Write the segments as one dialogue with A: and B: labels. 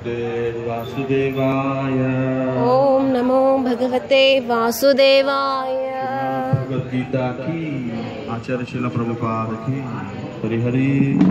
A: भगवते वासुदेवाय
B: ఓం నమో భగవతే వాసుదేవాయ
A: भगवद गीता की आचार्य शिला प्रभुपाद की Hari Hari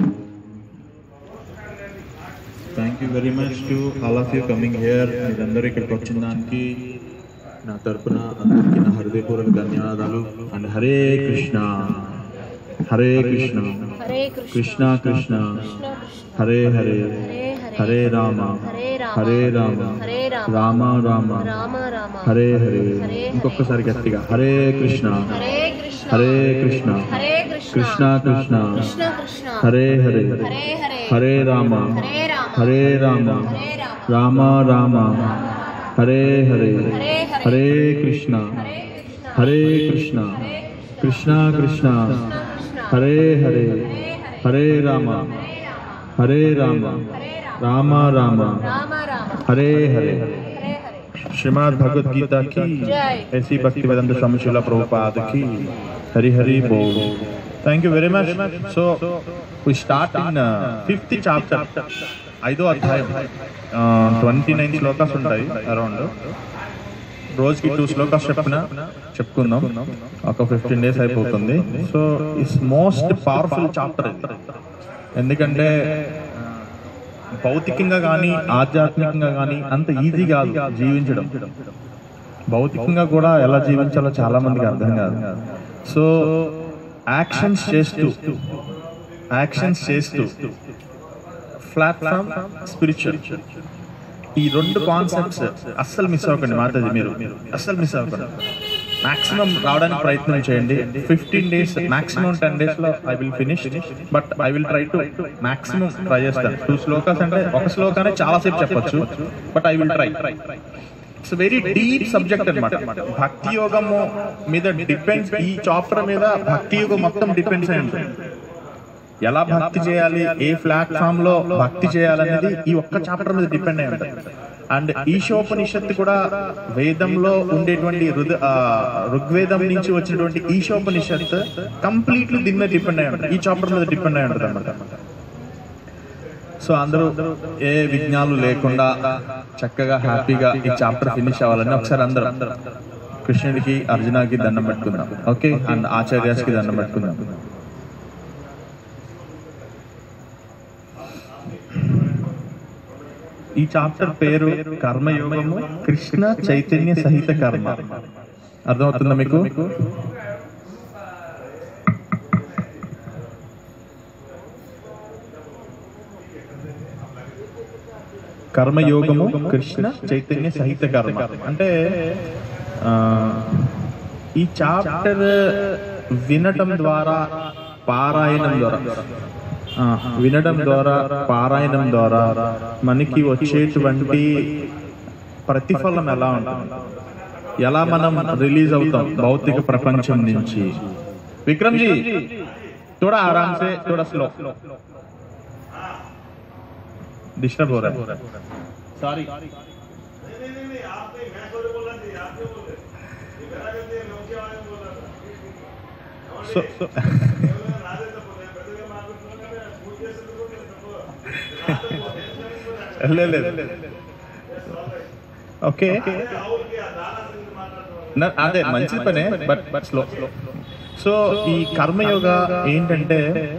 A: thank you very much to all of you coming here మీరందరూ ఇక్కడికి వచ్చిన దానికి నా తరపున అందరికీ నా హృదయపూర్వక ధన్యవాదాలు అండ్ హరే కృష్ణ హరే కృష్ణ
B: హరే కృష్ణ
A: కృష్ణ కృష్ణ
B: కృష్ణ కృష్ణ
A: హరే హరే
B: హరే హరే
A: హరే రామ
B: హరే రామ
A: హరే రామ
B: హరే రామ
A: రామ రామ
B: రామ రామ
A: హరే హరే
B: హరే.
A: ఇంకొకసారి గట్టిగా హరే కృష్ణ
B: హరే కృష్ణ
A: హరే కృష్ణ
B: హరే కృష్ణ
A: కృష్ణ కృష్ణ
B: కృష్ణ కృష్ణ
A: హరే హరే
B: హరే హరే
A: హరే రామ
B: హరే రామ
A: హరే రామ
B: హరే రామ
A: రామ రామ హరే హరే
B: హరే హరే
A: హరే కృష్ణ
B: హరే
A: హరే
B: కృష్ణ
A: కృష్ణ కృష్ణ కృష్ణ హరే హరే హరే రామ హరే రామ రామ రామ
B: రామ రామ
A: హరే హరే
B: హరే హరే
A: श्रीमद् भगवद गीता की
B: जय।
A: ऐसी भक्ति वेदांत स्वामी शिला प्रभुपाद की हरि हरि बोल thank you very much so we start in fifth chapter ఐదో అధ్యాయం ట్వంటీ నైన్ శ్లోకాస్ ఉంటాయి అరౌండ్ రోజుకి టూ శ్లోకాస్ చెప్పిన చెప్పుకుందాం ఒక ఫిఫ్టీన్ డేస్ అయిపోతుంది so it's most powerful chapter ఎందుకంటే భౌతికంగా కానీ ఆధ్యాత్మికంగా కానీ అంత ఈజీ కాదు జీవించడం భౌతికంగా కూడా ఎలా జీవించాలో చాలా మందికి అర్థం కాదు సో యాక్షన్స్ చేస్తూ యాక్షన్స్ చేస్తూ ప్లాట్ఫామ్ స్పిరిచువల్ ఈ రెండు కాన్సెప్ట్స్ అస్సలు మిస్ అవ్వకండి మాతాజీ మీరు అస్సలు మిస్ అవ్వకండి మాక్సిమం రావడానికి ప్రయత్నం చేయండి fifteen days maximum ten days లో I will finish but I will try to maximum try చేస్తాను టూ శ్లోకాస్ అంటే ఒక శ్లోకానే చాలా సేపు చెప్పొచ్చు but I will try it's very deep subject అన్నమాట భక్తి యోగము మీద డిపెండ్స్ ఈ చాప్టర్ మీద భక్తి యోగం మొత్తం డిపెండ్స్ అయి ఉంటుంది ఎలా భక్తి చేయాలి ఏ ప్లాట్ఫామ్ లో భక్తి చేయాలనేది ఈ ఒక్క చాప్టర్ మీద డిపెండ్ అయి ఉంటుంది అండ్ ఈశోపనిషత్తు కూడా వేదంలో ఉండేటువంటి రుద ఆ, ఋగ్వేదం నుంచి వచ్చినటువంటి ఈశోపనిషత్ కంప్లీట్లీ దీని మీద డిపెండ్ అయి ఉంటుంది ఈ చాప్టర్ మీద డిపెండ్ అయి ఉంటుంది అనమాట సో అందరూ ఏ విఘ్నాలు లేకుండా చక్కగా హ్యాపీగా ఈ చాప్టర్ ఫినిష్ అవ్వాలని ఒకసారి అందరూ కృష్ణుడికి అర్జునకి దండం పెట్టుకుందాం ఓకే అండ్ ఆచార్యాస్కి దండం పెట్టుకుందాం ఈ చాప్టర్ పేరు కర్మయోగము కృష్ణ చైతన్య సహిత కర్మ అర్థమవుతుందా మీకు కర్మయోగము కృష్ణ చైతన్య సహిత కర్మ అంటే ఆ, ఈ చాప్టర్ వినటం ద్వారా పారాయణం ద్వారా ఆ, వినడం ద్వారా పారాయణం ద్వారా మనకి వచ్చేటువంటి ప్రతిఫలం ఎలా ఉంటుంది ఎలా మనం రిలీజ్ అవుతాం భౌతిక ప్రపంచం నుంచి విక్రమ్ జీ थोड़ा आराम से थोड़ा स्लो डिस्टर्ब हो रहा है सॉरी సో సో లేదు ఓకే నా- అదే మంచి పనే బట్ బట్ స్లో సో ఈ కర్మయోగ ఏంటంటే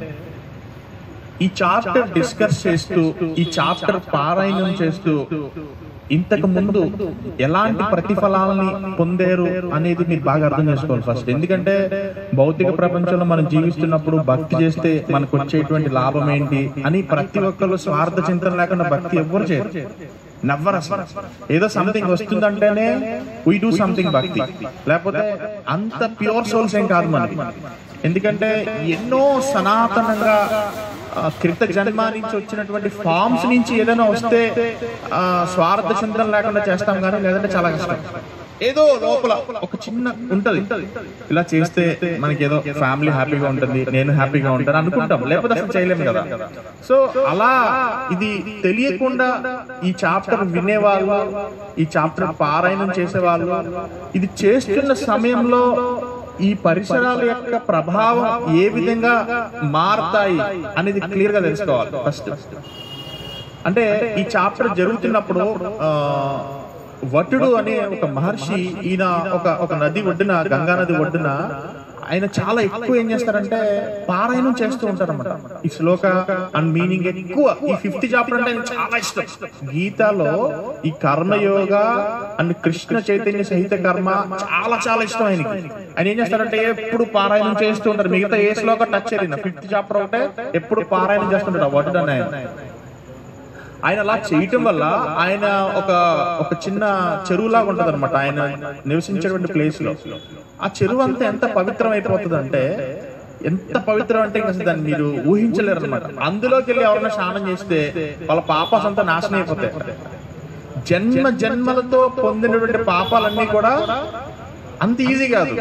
A: ఈ చాప్టర్ డిస్కస్ చేస్తూ ఈ చాప్టర్ పారాయణం చేస్తూ ఇంతకు ముందు ఎలాంటి ప్రతిఫలాలని పొందారు అనేది మీరు బాగా అర్థం చేసుకోవాలి ఫస్ట్ ఎందుకంటే భౌతిక ప్రపంచంలో మనం జీవిస్తున్నప్పుడు భక్తి చేస్తే మనకు వచ్చేటువంటి లాభం ఏంటి అని ప్రతి ఒక్కరు స్వార్థ చింతన లేకుండా భక్తి ఎవ్వరు చేయరు నవ్వరు అసలు ఏదో సంథింగ్ వస్తుందంటేనే వీ డూ సంథింగ్ భక్తి లేకపోతే అంత ప్యూర్ సోల్స్ ఏం కాదు మనకి ఎందుకంటే ఎన్నో సనాతనంగా ఆ, క్రిత జన్మ నుంచి వచ్చినటువంటి ఫార్మ్స్ నుంచి ఏదైనా వస్తే ఆ, స్వార్థ చింతన లేకుండా చేస్తాం కానీ లేదంటే చాలా కష్టం ఏదో లోపల ఒక చిన్న ఉంటది ఇలా చేస్తే మనకి ఏదో ఫ్యామిలీ హ్యాపీగా ఉంటుంది నేను హ్యాపీగా ఉంటాను అనుకుంటాం లేకపోతే అసలు చేయలేము కదా సో అలా ఇది తెలియకుండా ఈ చాప్టర్ వినేవాళ్ళు ఈ చాప్టర్ పారాయణం చేసేవాళ్ళు ఇది చేస్తున్న సమయంలో ఈ పరిసరాల యొక్క ప్రభావం ఏ విధంగా మారతాయి అనేది క్లియర్ గా తెలుసుకోవాలి ఫస్ట్ అంటే ఈ చాప్టర్ జరుగుతున్నప్పుడు ఆ, వటుడు అనే ఒక మహర్షి ఈయన ఒక ఒక నది ఒడ్డున గంగా నది ఒడ్డున ఆయన చాలా ఎక్కువ ఏం చేస్తారంటే పారాయణం చేస్తూ ఉంటారన్నమాట ఈ శ్లోక అండ్ మీనింగ్ ఎక్కువ ఈ ఫిఫ్త్ చాప్టర్ అంటే ఆయనకు చాలా ఇష్టం గీతలో ఈ కర్మయోగ అండ్ కృష్ణ చైతన్య సహిత కర్మ చాలా చాలా ఇష్టం ఆయనకి ఆయన ఏం చేస్తారంటే ఎప్పుడు పారాయణం చేస్తూ ఉంటారు మిగతా ఏ శ్లోక టచ్ చేయలేదు ఫిఫ్త్ చాప్టర్ ఒకటే ఎప్పుడు పారాయణం చేస్తుంటారు వటుడు అనే ఆయన ఆయన అలా చేయటం వల్ల ఆయన ఒక ఒక చిన్న చెరువులాగా ఉంటది అనమాట ఆయన నివసించేటువంటి ప్లేస్ లో ఆ చెరువు అంతా ఎంత పవిత్రం అయిపోతుంది అంటే ఎంత పవిత్రం అంటే ఇంకా అసలు దాన్ని మీరు ఊహించలేరు అనమాట అందులోకి వెళ్ళి ఎవరైనా స్నానం చేస్తే వాళ్ళ పాపాస్ అంతా నాశనం అయిపోతాయి జన్మ జన్మలతో పొందినటువంటి పాపాలన్నీ కూడా అంత ఈజీ కాదు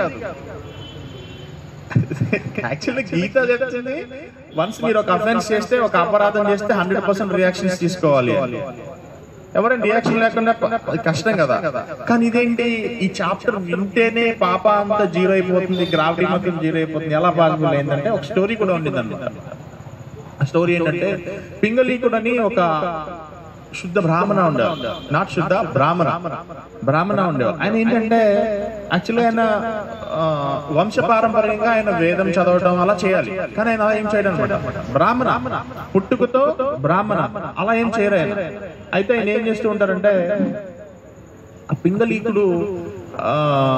A: యాక్చువల్లీ గీత చెప్తుంది వన్స్ మీరు ఒక అఫెన్స్ చేస్తే ఒక అపరాధం చేస్తే హండ్రెడ్ పర్సెంట్ రియాక్షన్స్ తీసుకోవాలి ఎవరైనా రియాక్షన్ లేకుండా ప- కష్టం కదా కానీ ఇదేంటి ఈ చాప్టర్ వింటేనే పాప అంతా జీరో అయిపోతుంది గ్రావిటీ మొత్తం జీరో అయిపోతుంది ఎలా పాసిబుల్ అయిందంటే ఒక స్టోరీ కూడా ఉండింది అనమాట ఆ స్టోరీ ఏంటంటే పింగళీకుడు అని ఒక శుద్ధ బ్రాహ్మణ ఉండేవాడు నాట్ శుద్ధ బ్రాహ్మణ బ్రాహ్మణ ఉండేవాడు ఆయన ఏంటంటే యాక్చువల్లీ ఆయన ఆ, వంశ పారంపర్యంగా ఆయన వేదం చదవడం అలా చేయాలి కానీ ఆయన అలా ఏం చేయడం అనమాట బ్రాహ్మణ పుట్టుకతో బ్రాహ్మణ అలా ఏం చేయరు ఆయన అయితే ఆయన ఏం చేస్తూ ఉంటారంటే ఆ పింగళీకుడు ఆ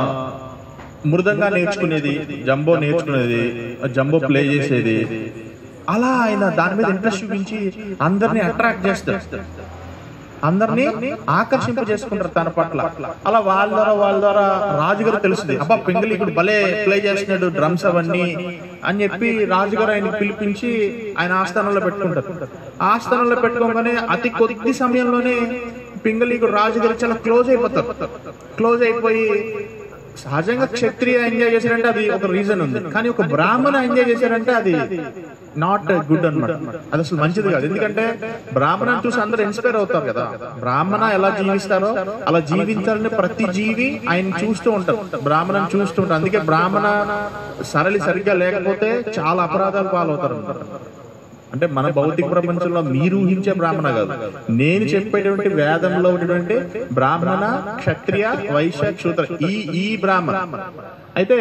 A: మృదంగా నేర్చుకునేది జంబో నేర్చుకునేది జంబో ప్లే చేసేది అలా ఆయన దాని మీద ఇంట్రెస్ట్ చూపించి అందరిని అట్రాక్ట్ చేస్తారు అందరినీ ఆకర్షింప చేసుకుంటారు తన పట్ల అలా వాళ్ళ ద్వారా వాళ్ళ ద్వారా రాజుగారు తెలుస్తుంది అబ్బా పింగళీకుడు భలే ప్లే చేస్తున్నాడు డ్రమ్స్ అవన్నీ అని చెప్పి రాజుగారు ఆయన పిలిపించి ఆయన ఆస్థానంలో పెట్టుకుంటారు ఆస్థానంలో పెట్టుకోగానే అతి కొద్ది సమయంలోనే పింగళీకుడు రాజుగారు చాలా క్లోజ్ అయిపోతారు క్లోజ్ అయిపోయి సహజంగా క్షత్రియ ఎంజాయ్ చేశారంటే అది ఒక రీజన్ ఉంది కానీ ఒక బ్రాహ్మణ ఎంజాయ్ చేశారంటే అది నాట్ గుడ్ అన్నమాట అది అసలు మంచిది కాదు ఎందుకంటే బ్రాహ్మణం చూసి అందరూ ఇన్స్పైర్ అవుతారు కదా బ్రాహ్మణ ఎలా జీవిస్తారో అలా జీవించాలని ప్రతి జీవి ఆయన చూస్తూ ఉంటారు బ్రాహ్మణం చూస్తూ ఉంటారు అందుకే బ్రాహ్మణ సరళి సరిగ్గా లేకపోతే చాలా అపరాధాలు పాలవుతారు అన్నమాట. అంటే మన భౌతిక ప్రపంచంలో మీరు ఊహించే బ్రాహ్మణ కాదు నేను చెప్పేటువంటి వేదంలో ఉన్నటువంటి బ్రాహ్మణ క్షత్రియ వైశ్య క్షూత్ర ఈ ఈ బ్రాహ్మణ అయితే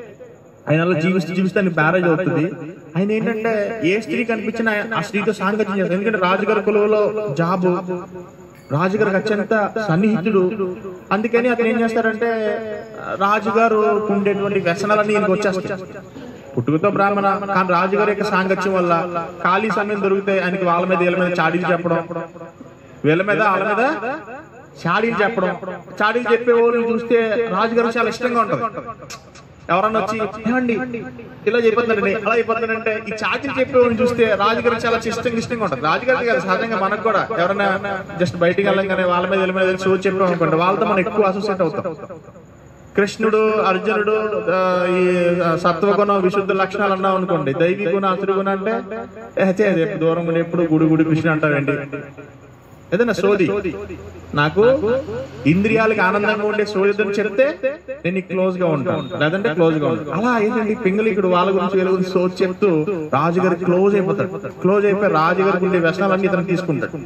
A: ఆయన అలా జీవిస్తూ జీవిస్తే ఆయన మ్యారేజ్ అవుతుంది ఆయన ఏంటంటే ఏ స్త్రీ కనిపించినా ఆ స్త్రీతో సాంగత్యం చేస్తారు ఎందుకంటే రాజుగారి కులంలో జాబు రాజుగారికి అత్యంత సన్నిహితుడు అందుకని అతను ఏం చేస్తారంటే రాజుగారు ఉండేటువంటి వ్యసనాలన్నీ ఈయనకి వచ్చేస్తాయి పుట్టుకతో బ్రాహ్మణ కానీ రాజుగారి యొక్క సాంగత్యం వల్ల ఖాళీ సమయం దొరికితే ఆయనకి వాళ్ళ మీద వీళ్ళ మీద చాడీలు చెప్పడం వీళ్ళ మీద వాళ్ళ మీద చాడీలు చెప్పడం చాడీలు చెప్పే వాళ్ళు చూస్తే రాజుగారు చాలా ఇష్టంగా ఉంటుంది ఎవరన్నా వచ్చి ఏమండి ఇలా చెప్పొద్దండి అలా చెప్పొద్దంటే ఈ చాడీలు చెప్పే వాళ్ళని చూస్తే రాజుగారు చాలా ఇష్టంగా ఇష్టంగా ఉంటుంది రాజుగారికి కాదు సహజంగా మనకు కూడా ఎవరైనా జస్ట్ బయటికి వెళ్ళంగానే వాళ్ళ మీద వీళ్ళ మీద షో చెప్పాం అనుకోండి వాళ్ళతో మనం ఎక్కువ అసోసియేట్ అవుతాం కృష్ణుడు అర్జునుడు ఆ, ఈ సత్వగుణం విశుద్ధ లక్షణాలు అన్నాం అనుకోండి దైవీ గుణ అసురు గుణ అంటే ఏ, చే, చే, దూరం ఉండి ఎప్పుడు గుడి గుడి కృష్ణ అంటారండి ఏదైనా సోది నాకు ఇంద్రియాలకు ఆనందంగా ఉండే సోదిని చెప్తే నేను క్లోజ్ గా ఉంటాను లేదంటే క్లోజ్ గా ఉంటాను అలా ఏంటంటే పింగళికుడు వాళ్ళ గురించి వీళ్ళ గురించి సోది చెప్తూ రాజుగారి క్లోజ్ అయిపోతాడు క్లోజ్ అయిపోయి రాజుగారికి ఉండే వ్యసనాలన్నీ ఇతను తీసుకుంటాడు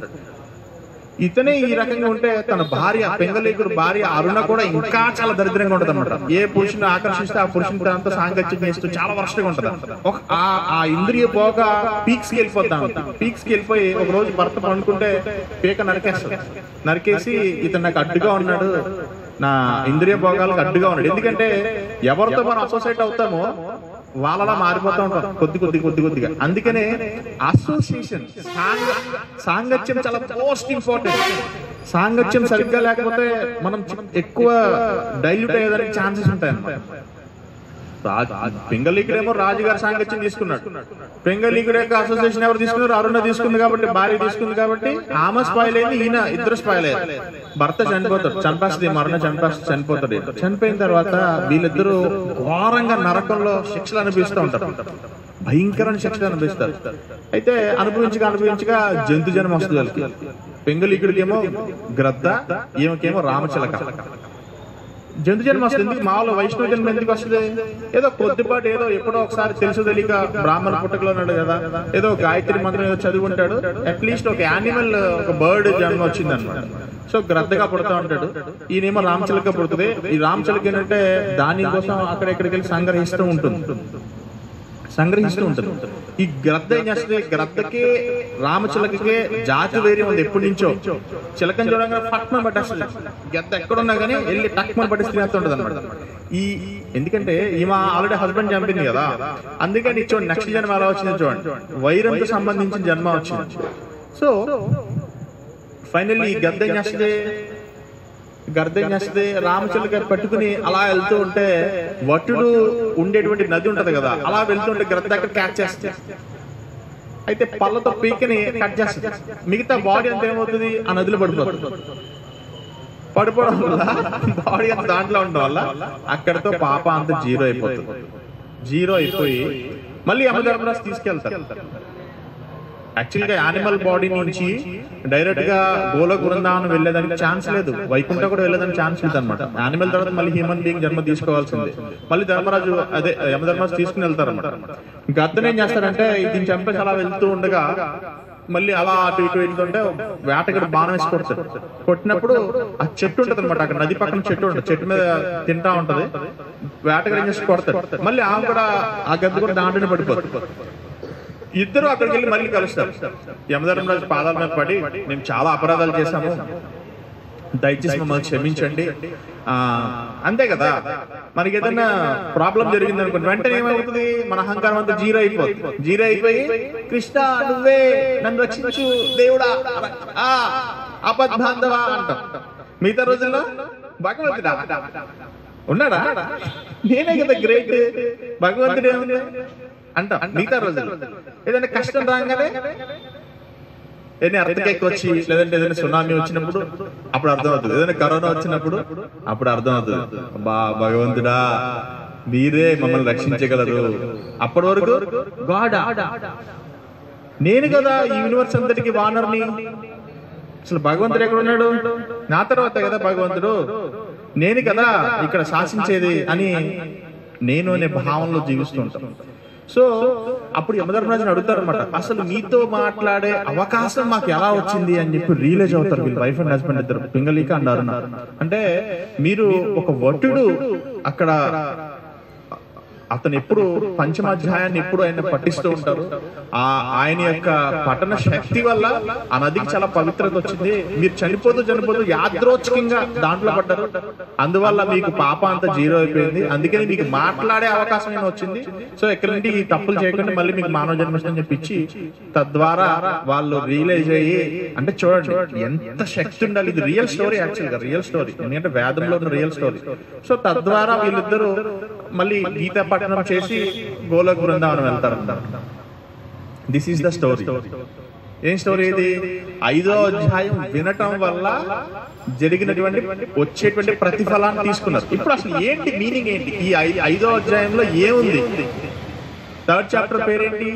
A: ఇతనే ఈ రకంగా ఉంటే తన భార్య పెంగళీకుడు భార్య అరుణ కూడా ఇంకా చాలా దరిద్రంగా ఉంటది అనమాట ఏ పురుషుని ఆకర్షిస్తే ఆ పురుషుని తనతో సాంగత్యం చేస్తూ చాలా వరస్ట్గా ఉంటది ఒక ఆ- ఆ ఇంద్రియ పోక పీక్స్ కి వెళ్ళిపోతాం పీక్స్ కి వెళ్ళిపోయి ఒక రోజు భర్త పండుకుంటే పీక నరికేస్తాడు నరికేసి ఇతను నాకు అడ్డుగా ఉన్నాడు నా ఇంద్రియ భోగాలకు అడ్డుగా ఉన్నాడు ఎందుకంటే ఎవరితో మనం అసోసియేట్ అవుతామో వాళ్ళలా మారిపోతూ ఉంటాం కొద్ది కొద్ది కొద్ది కొద్దిగా అందుకనే అసోసియేషన్ సాంగత్యం చాలా మోస్ట్ ఇంపార్టెంట్ సాంగత్యం సరిగ్గా లేకపోతే మనం చి- ఎక్కువ డైల్యూట్ అయ్యేదానికి ఛాన్సెస్ ఉంటాయి అన్నమాట పెంగళీకుడేమో రాజుగారి సాంగత్యం తీసుకున్నాడు పెంగళీకుడు యొక్క అసోసియేషన్ ఎవరు తీసుకున్నారు అరుణ తీసుకుంది కాబట్టి భార్య తీసుకుంది కాబట్టి ఆమె స్పాయిల్ అయింది ఈయన ఇద్దరు స్పాయిల్ అయ్యారు భర్త చనిపోతాడు చంపేస్తుంది మరణ చంపేస్తే చనిపోతాడు చనిపోయిన తర్వాత వీళ్ళిద్దరూ ఘోరంగా నరకంలో శిక్షలు అనిపిస్తూ ఉంటారు భయంకరమైన శిక్షలు అనిపిస్తారు అయితే అనుభవించగా అనుభవించగా జంతు జన్మ వస్తుంది వాళ్ళకి పెంగళీకుడికేమో గ్రద్ద ఈమెకేమో రామచిలక జంతు జన్మ వస్తుంది ఎందుకు మామూలు వైష్ణవ జన్మ ఎందుకు వస్తుంది ఏదో కొద్దిపాటి ఏదో ఎప్పుడో ఒకసారి తెలుసు తెలియక బ్రాహ్మణ పుట్టకలో ఉన్నాడు కదా ఏదో గాయత్రి మంత్రం ఏదో చదువుకుంటాడు అట్లీస్ట్ ఒక యానిమల్ ఒక బర్డ్ జన్మ వచ్చింది అనమాట సో గ్రద్దగా పుడతా ఉంటాడు ఈయనేమో రామచిలక పుడుతుంది ఈ రామచిలక ఏంటంటే దానికోసం అక్కడ ఇక్కడికి వెళ్ళి సంగ్రహిస్తూ ఉంటుంది సంగ్రహిస్తూ ఉంటుంది ఈ గ్రద్ద ఏం చేస్తుంది గ్రద్దకి రామచిలకకే జాతి వేరే ఉంది ఎప్పటి నుంచో చిలకని చూడంగా పట్నం పట్టేస్తుంది గద్ద ఎక్కడున్నా కానీ వెళ్ళి టక్మని పట్టి తినేస్తూ ఉంటుంది అనమాట ఈ ఎందుకంటే ఈమె ఆల్రెడీ హస్బెండ్ చంపింది కదా అందుకని చూడండి నెక్స్ట్ జన్మ ఎలా వచ్చింది చూడండి వైరంతో సంబంధించిన జన్మ వచ్చింది సో ఫైనల్లీ ఈ గద్ద ఏం చేస్తుంది గర్ద ఏం చేస్తుంది రామచిలక పట్టుకుని అలా వెళ్తూ ఉంటే వటుడు ఉండేటువంటి నది ఉంటది కదా అలా వెళ్తుంటే గర్ద అక్కడ క్యాచ్ చేస్తుంది అయితే పళ్ళతో పీకని కట్ చేస్తుంది మిగతా బాడీ అంతా ఏమవుతుంది ఆ నదిలో పడిపోతుంది పడిపోవడం వల్ల బాడీ అంత దాంట్లో ఉండడం వల్ల అక్కడతో పాప అంత జీరో అయిపోతుంది జీరో అయిపోయి మళ్ళీ యమధర్మరాజు తీసుకెళ్తారు యాక్చువల్ గా యానిమల్ బాడీ నుంచి డైరెక్ట్ గా గోలోక బృందావనం వెళ్ళేదానికి ఛాన్స్ లేదు వైకుంఠ కూడా వెళ్ళేదానికి ఛాన్స్ లేదు అనమాట యానిమల్ తర్వాత మళ్ళీ హ్యూమన్ బీయింగ్ జన్మ తీసుకోవాల్సిందే మళ్ళీ ధర్మరాజు అదే యమధర్మరాజు తీసుకుని వెళ్తారన్నమాట ఇంకా అతను ఏం చేస్తారంటే దీన్ని చంపేసి అలా వెళ్తూ ఉండగా మళ్ళీ అలా అటు ఇటు వెళ్తుంటే వేటగాడు బాణం వేసి కొడతాడు కొట్టినప్పుడు ఆ చెట్టు ఉంటది అనమాట అక్కడ నది పక్కన చెట్టు ఉంటుంది చెట్టు మీద తింటా ఉంటది వేటగాడు ఏం చేసి కొడతాడు మళ్ళీ ఆమె కూడా ఆ గద్ద కూడా దాంట్లోనే పడిపోతుంది ఇద్దరు అక్కడికి వెళ్ళి మళ్ళీ కలుస్తారు యమధర్మరాజు పాదాల మీద పడి మేము చాలా అపరాధాలు చేశాము దయచేసి మమ్మల్ని క్షమించండి ఆ అంతే కదా మనకి ఏదైనా ప్రాబ్లం జరిగింది అనుకోండి వెంటనే ఏమవుతుంది మన అహంకారం అంతా జీరో అయిపోతుంది జీరో అయిపోయి కృష్ణ నువ్వే నన్ను రక్షించు దేవుడా ఆ అబద్ధాంధవా అంటాం మిగతా రోజుల్లో భగవంతుడా ఉన్నాడా నేనే కదా గ్రేట్ భగవంతుడే ఉంది అంటాం మిగతా రోజులు ఏదైనా కష్టం రాగానే ఏదైనా అర్థకేక్ వచ్చి లేదంటే ఏదైనా సునామీ వచ్చినప్పుడు అప్పుడు అర్థం అవుతుంది ఏదైనా కరోనా వచ్చినప్పుడు అప్పుడు అర్థం అవుతుంది బా భగవంతుడా మీరే మమ్మల్ని రక్షించగలరు అప్పటి వరకు గాడ్ నేను కదా ఈ యూనివర్స్ అంతటికి వానర్ని అసలు భగవంతుడు ఎక్కడ ఉన్నాడు నా తర్వాత కదా భగవంతుడు నేను కదా ఇక్కడ శాసించేది అని నేను అనే భావంలో జీవిస్తూ ఉంటాను సో అప్పుడు యమధర్మరాజుని అడుగుతారు అనమాట అసలు మీతో మాట్లాడే అవకాశం మాకు ఎలా వచ్చింది అని చెప్పి రియలైజ్ అవుతారు వీళ్ళు వైఫ్ అండ్ హస్బెండ్ ఇద్దరు పింగళిక అండ్ అరుణ అంటే మీరు ఒక వటుడు అక్కడ అతను ఎప్పుడు పంచమాధ్యాయాన్ని ఎప్పుడు ఆయన పఠిస్తూ ఉంటారు ఆ ఆయన యొక్క పఠన శక్తి వల్ల ఆ నదికి చాలా పవిత్రత వచ్చింది మీరు చనిపోతూ చనిపోతూ యాద్రోచకంగా దాంట్లో పడ్డారు అందువల్ల మీకు పాప అంతా జీరో అయిపోయింది అందుకని మీకు మాట్లాడే అవకాశం అయినా వచ్చింది సో ఎక్కడి నుండి ఈ తప్పులు చేయకుండా మళ్ళీ మీకు మానవ జన్మని చెప్పించి తద్వారా వాళ్ళు రియలైజ్ అయ్యి అంటే చూడండి ఎంత శక్తి ఉండాలి ఇది రియల్ స్టోరీ యాక్చువల్ గా రియల్ స్టోరీ ఎందుకంటే వేదంలో ఉన్న రియల్ స్టోరీ సో తద్వారా వీళ్ళిద్దరూ మళ్ళీ గీతా పఠనం చేసి గోలోక బృందావనం వెళ్తారు దిస్ ఈస్ ద స్టోరీ ఏం స్టోరీ ఇది ఐదో అధ్యాయం వినటం వల్ల జరిగినటువంటి వచ్చేటువంటి ప్రతిఫలాన్ని తీసుకున్నారు ఇప్పుడు అసలు ఏంటి మీనింగ్ ఏంటి ఈ ఐ- ఐదో అధ్యాయంలో ఏముంది థర్డ్ చాప్టర్ పేరేంటి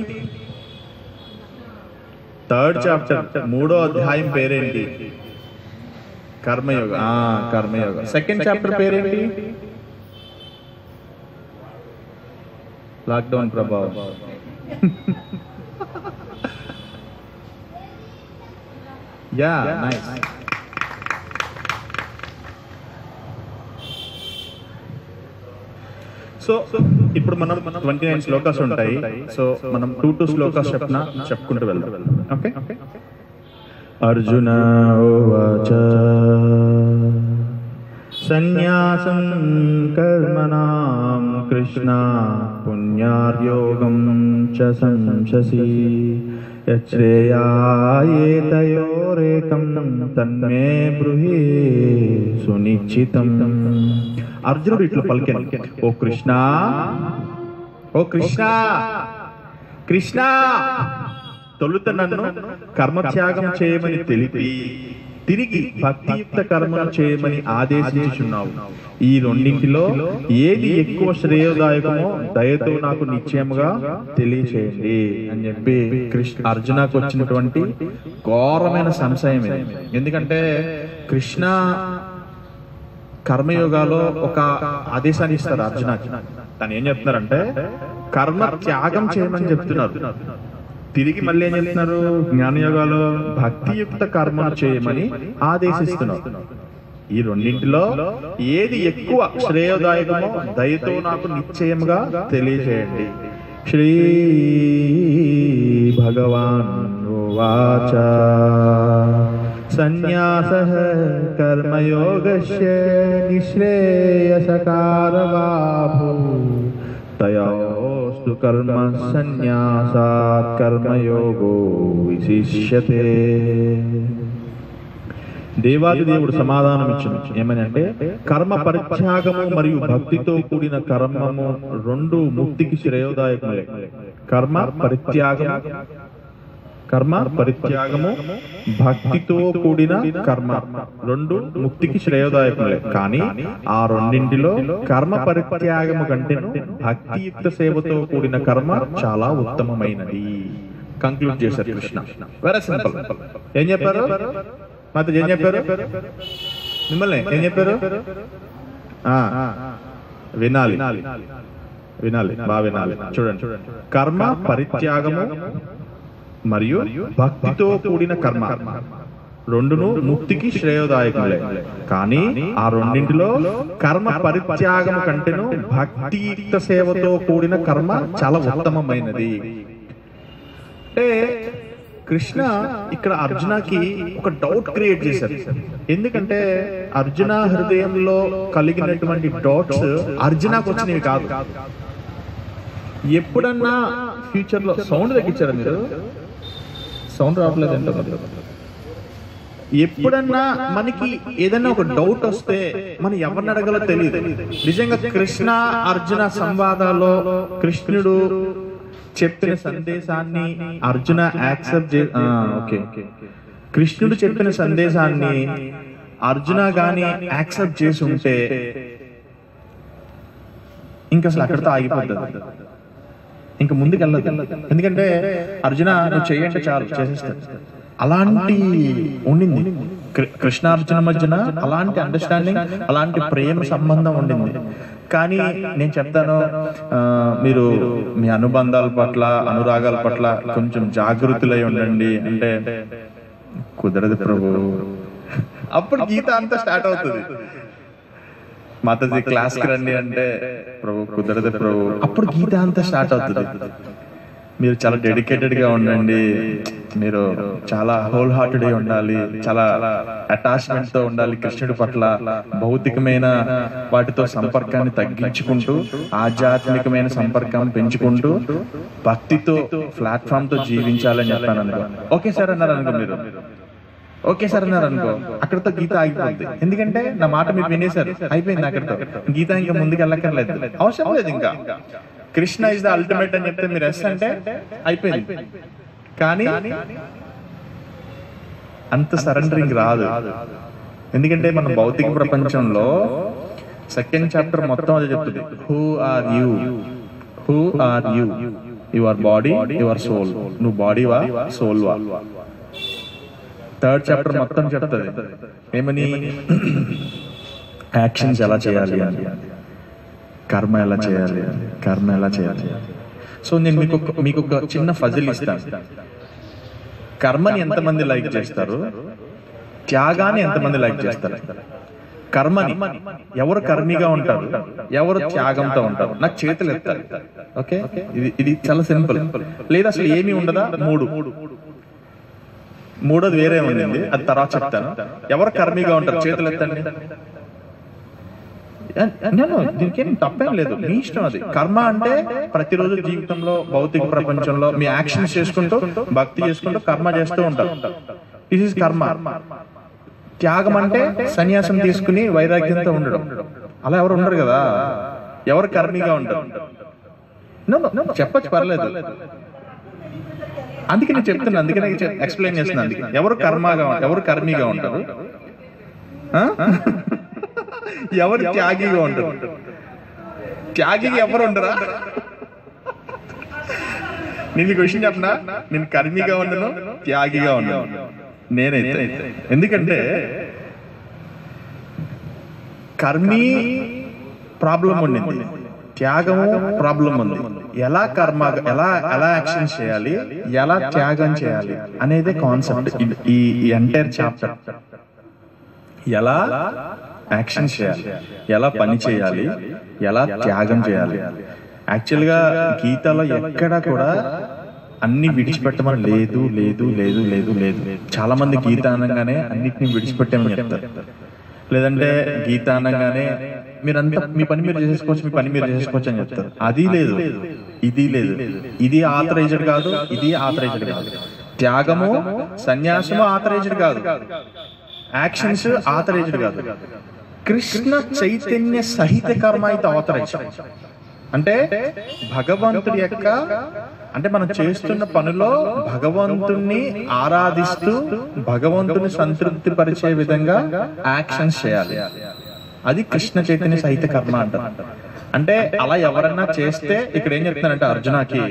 A: థర్డ్ చాప్టర్ మూడో అధ్యాయం పేరేంటి కర్మయోగ ఆ కర్మయోగ సెకండ్ చాప్టర్ పేరేంటి లాక్డౌన్ ప్రభావం యా నైస్ సో ఇప్పుడు మనం ట్వంటీ నైన్ శ్లోకాస్ ఉంటాయి సో మనం టూ టూ శ్లోకాస్ చెప్పిన చెప్పుకుంటూ వెళ్దాం ఓకే అర్జున ఉవాచ సన్యాసం కర్మణాం కృష్ణ పుణ్యార్యోగం చ సంశసి యశ్రేయాయేతయోరేకం తన్మే బ్రూహి సునిశ్చితం అర్జునుడు ఇట్లా పలికాను ఓ కృష్ణ ఓ కృష్ణ కృష్ణ తొలుత నన్ను కర్మత్యాగం చేయమని తెలిపి తిరిగి భక్తియుక్త కర్మను చేయమని ఆదేశించుచున్నావు ఈ రెండింటిలో ఏది ఎక్కువ శ్రేయోదాయకమో దయతో నాకు నిశ్చయముగా తెలియచేయండి అని చెప్పి కృష్ణ అర్జునకు వచ్చినటువంటి ఘోరమైన సంశయం ఇది ఎందుకంటే కృష్ణ కర్మయోగాలో ఒక ఆదేశాన్ని ఇస్తారు అర్జునకి తను ఏం చెప్తున్నారంటే కర్మ త్యాగం చేయమని చెప్తున్నారు తిరిగి మళ్ళీ ఏం చెప్తున్నారు జ్ఞానయోగాలో భక్తియుక్త కర్మను చేయమని ఆదేశిస్తున్నారు ఈ రెండింటిలో ఏది ఎక్కువ శ్రేయోదాయకమో దయతో నాకు నిశ్చయముగా తెలియజేయండి శ్రీ భగవాన్ వాచ సన్యాస కర్మయోగస్య నిశ్రేయసకారవాభూ తయోస్తు కర్మ సన్యాసాత్ కర్మయోగో విశిష్యతే దేవాది దేవుడు సమాధానం ఇచ్చిన ఏమని అంటే కర్మ పరిత్యాగము మరియు భక్తితో కూడిన కర్మము రెండు ముక్తికి శ్రేయోదాయకములే కర్మ పరిత్యాగము కర్మ పరిత్యాగము భక్తితో కూడిన కర్మ రెండు ముక్తికి శ్రేయోదాయకములే కానీ ఆ రెండింటిలో కర్మ పరిత్యాగము కంటే భక్తియుక్త సేవతో కూడిన కర్మ చాలా ఉత్తమమైనది కంక్లూడ్ చేశారు కృష్ణ వెరీ సింపుల్ ఏం చెప్పారు మాతో ఏం చెప్పారు మిమ్మల్ని ఏం చెప్పారు ఆ, వినాలి వినాలి బాగా వినాలి చూడండి కర్మ పరిత్యాగము మరియు భక్తితో కూడిన కర్మ రెండును ముక్తికి శ్రేయోదాయకములే కానీ ఆ రెండింటిలో కర్మ పరిత్యాగము కంటేను భక్తియుక్త సేవతో కూడిన కర్మ చాలా ఉత్తమమైనది అంటే కృష్ణ ఇక్కడ అర్జునకి ఒక డౌట్ క్రియేట్ చేశారు ఎందుకంటే అర్జున హృదయంలో కలిగినటువంటి డౌట్స్ అర్జునకు వచ్చినవి కాదు ఎప్పుడన్నా ఫ్యూచర్ లో సౌండ్ తగ్గించారా మీరు సౌండ్ రావట్లేదు ఏంటో మరి. ఎప్పుడన్నా మనకి ఏదైనా ఒక డౌట్ వస్తే మనం ఎవరిని అడగాలో తెలియదు నిజంగా కృష్ణ అర్జున సంవాదాల్లో కృష్ణుడు చెప్పిన సందేశాన్ని అర్జున యాక్సెప్ట్ చే ఆ, ఓకే కృష్ణుడు చెప్పిన సందేశాన్ని అర్జున గాని యాక్సెప్ట్ చేసి ఉంటే ఇంకా అసలు అక్కడితో ఆగిపోతుంది ఇంకా ముందుకు వెళ్ళదు ఎందుకంటే అర్జున నువ్వు చెయ్యంటే చాలు చేసేస్తాడు అలాంటి ఉండింది కృ- కృష్ణ అర్జున మధ్యన అలాంటి అండర్స్టాండింగ్ అలాంటి ప్రేమ సంబంధం ఉండింది కానీ నేను చెప్తాను ఆ, మీరు మీ అనుబంధాల పట్ల అనురాగాల పట్ల కొంచెం జాగృతులై ఉండండి అంటే కుదరదు ప్రభు అప్పుడు గీత అంతా స్టార్ట్ అవుతుంది మాతాజీ క్లాస్ కి రండి అంటే ప్రభు కుదరదు ప్రభు అప్పుడు గీత అంతా స్టార్ట్ అవుతుంది మీరు చాలా డెడికేటెడ్ గా ఉండండి మీరు చాలా హోల్ హార్టెడ్ గా ఉండాలి చాలా అటాచ్మెంట్ తో ఉండాలి కృష్ణుడి పట్ల భౌతికమైన వాటితో సంపర్కాన్ని తగ్గించుకుంటూ ఆధ్యాత్మికమైన సంపర్కం పెంచుకుంటూ భక్తితో ప్లాట్ఫామ్ తో జీవించాలని చెప్పాను అనుకో ఓకే సార్ అన్నారు అనుకో మీరు ఓకే సార్ అన్నారు అనుకో అక్కడతో గీత ఆగిపోద్ది ఎందుకంటే నా మాట మీరు వినేశారు అయిపోయింది అక్కడతో గీత ఇంకా ముందుకు వెళ్ళక్కర్లేదు అవసరం లేదు ఇంకా కృష్ణ ఇస్ ద అల్టిమేట్ అని చెప్తే మీరు ఎస్ అంటే అయిపోయింది కానీ అంత సరెండరింగ్ రాదు ఎందుకంటే మన భౌతిక ప్రపంచంలో సెకండ్ చాప్టర్ మొత్తం అదే చెప్తుంది who are you who are you your body your soul నువ్వు బాడీ వా సోల్ వా థర్డ్ చాప్టర్ మొత్తం చెప్తుంది ఏమని యాక్షన్స్ ఎలా చేయాలి అని కర్మ ఎలా చేయాలి అని కర్మ ఎలా చేయాలి సో నేను మీకు ఒక- మీకు ఒక చిన్న ఫజిల్ ఇస్తాను కర్మని ఎంతమంది లైక్ చేస్తారు త్యాగాన్ని ఎంతమంది లైక్ చేస్తారు కర్మని ఎవరు కర్మిగా ఉంటారు ఎవరు త్యాగంతో ఉంటారు నాకు చేతులు ఎత్తాలి ఓకే ఇది ఇది చాలా సింపుల్ లేదా అసలు ఏమీ ఉండదా మూడు మూడోది వేరే ఉండింది అది తర్వాత చెప్తాను ఎవరు కర్మిగా ఉంటారు చేతులు ఎత్తండి నేను దీనికి ఏం తప్పేం లేదు మీ ఇష్టం అది కర్మ అంటే ప్రతిరోజు జీవితంలో భౌతిక ప్రపంచంలో మీ యాక్షన్స్ చేసుకుంటూ భక్తి చేసుకుంటూ కర్మ చేస్తూ ఉంటారు దిస్ ఇస్ కర్మ త్యాగం అంటే సన్యాసం తీసుకుని వైరాగ్యంతో ఉండడం అలా ఎవరు ఉండరు కదా ఎవరు కర్మిగా ఉంటారు No, no, no, చెప్పచ్చు పర్లేదు అందుకే నేను చెప్తున్నా అందుకే నేను ఎక్స్ప్లెయిన్ చేస్తున్నా అందుకే ఎవరు కర్మగా ఎవరు కర్మిగా ఉంటారు ఆ? ఎవరు త్యాగిగా ఉంటారు త్యాగి ఎవరు ఉండరా నేను మీకు విషయం చెప్పనా నేను కర్మిగా ఉండను త్యాగిగా ఉండను నేనైతే ఎందుకంటే కర్మి ప్రాబ్లం ఉండింది త్యాగము ప్రాబ్లం ఉంది ఎలా కర్మ ఎలా ఎలా యాక్షన్ చేయాలి ఎలా త్యాగం చేయాలి అనేది కాన్సెప్ట్ ఈ ఎంటైర్ చాప్టర్ ఎలా యాక్షన్ చేయాలి ఎలా పని చేయాలి ఎలా త్యాగం చేయాలి యాక్చువల్గా గీతలో ఎక్కడ కూడా అన్ని విడిచిపెట్టమని లేదు లేదు లేదు లేదు లేదు చాలా మంది గీత అనగానే అన్నిటిని విడిచిపెట్టమని చెప్తారు లేదంటే గీత అనగానే మీరంతా మీ పని మీరు చేసుకోవచ్చు మీ పని మీరు చేసుకోవచ్చు అని చెప్తారు అది లేదు ఇది లేదు ఇది ఆథరైజ్డ్ కాదు ఇది ఆథరైజ్డ్ కాదు త్యాగము సన్యాసము ఆథరైజ్డ్ కాదు యాక్షన్స్ ఆథరైజ్డ్ కాదు కృష్ణ చైతన్య సహిత కర్మ అయితే ఆథరైజ్ అంటే భగవంతుడి యొక్క అంటే మనం చేస్తున్న పనిలో భగవంతుణ్ణి ఆరాధిస్తూ భగవంతుని సంతృప్తి పరిచే విధంగా యాక్షన్స్ చేయాలి అది కృష్ణ చైతన్య సహిత కర్మ అంటారు అంటే అలా ఎవరన్నా చేస్తే ఇక్కడ ఏం చెప్తున్నారంటే అర్జునకి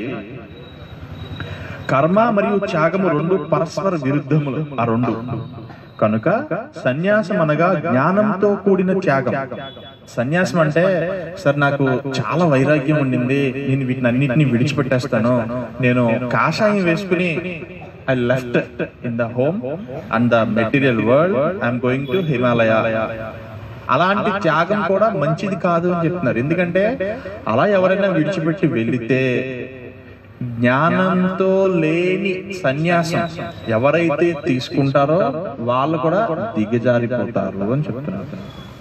A: కర్మ మరియు త్యాగము రెండు పరస్పర విరుద్ధములు ఆ రెండు కనుక సన్యాసం అనగా జ్ఞానంతో కూడిన త్యాగం సన్యాసం అంటే సార్ నాకు చాలా వైరాగ్యం ఉండింది నేను వీటిని అన్నిటిని విడిచిపెట్టేస్తాను నేను కాషాయం వేసుకుని I left in the home and the material world I'm going to Himalaya అలాంటి త్యాగం కూడా మంచిది కాదు అని చెప్తున్నారు ఎందుకంటే అలా ఎవరైనా విడిచిపెట్టి వెళితే జ్ఞానంతో లేని సన్యాసం ఎవరైతే తీసుకుంటారో వాళ్ళు కూడా దిగజారిపోతారు అని చెప్తున్నారు